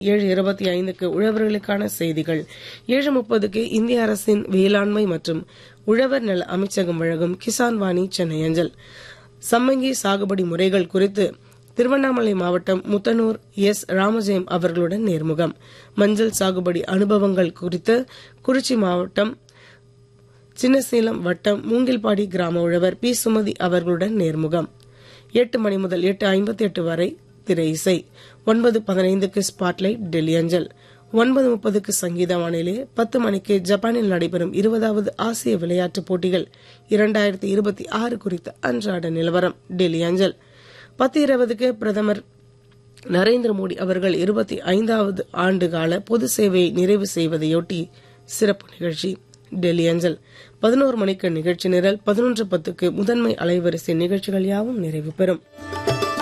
ஏழு இருபத்தி ஐந்துக்கு உழவர்களுக்கான செய்திகள் ஏழு முப்பதுக்கு இந்திய அரசின் வேளாண்மை மற்றும் உழவர் நல அமைச்சகம் வழங்கும் கிசான் வாணி சென்னை அஞ்சல் சம்மங்கி சாகுபடி முறைகள் குறித்து திருவண்ணாமலை மாவட்டம் முத்தனூர் எஸ் ராமஜெயம் அவர்களுடன் நேர்முகம் மஞ்சள் சாகுபடி அனுபவங்கள் குறித்து குறிச்சி மாவட்டம் சின்னசேலம் வட்டம் மூங்கில்பாடி கிராம உழவர் பி சுமதி அவர்களுடன் நேர்முகம் எட்டு மணி முதல் எட்டு ஐம்பத்தி எட்டு வரை திரை இசை ஒன்பது பதினைந்துக்கு ஸ்பாட்லைட் டெல்லி அஞ்சல் ஒன்பது முப்பதுக்கு சங்கீத வானிலை பத்து மணிக்கு ஜப்பானில் நடைபெறும் இருபதாவது ஆசிய விளையாட்டுப் போட்டிகள் இரண்டாயிரத்தி இருபத்தி ஆறு குறித்த அன்றாட நிலவரம் டெல்லி அஞ்சல் பத்து இருபதுக்கு பிரதமர் நரேந்திர மோடி அவர்கள் இருபத்தி ஐந்தாவது ஆண்டு கால பொது சேவையை நிறைவு செய்வதையொட்டி சிறப்பு நிகழ்ச்சி டெல்லி அஞ்சல் பதினோரு மணிக்கு நிகழ்ச்சி நிரல் பதினொன்று பத்துக்கு முதன்மை அலைவரிசை நிகழ்ச்சிகள் யாவும் நிறைவு பெறும்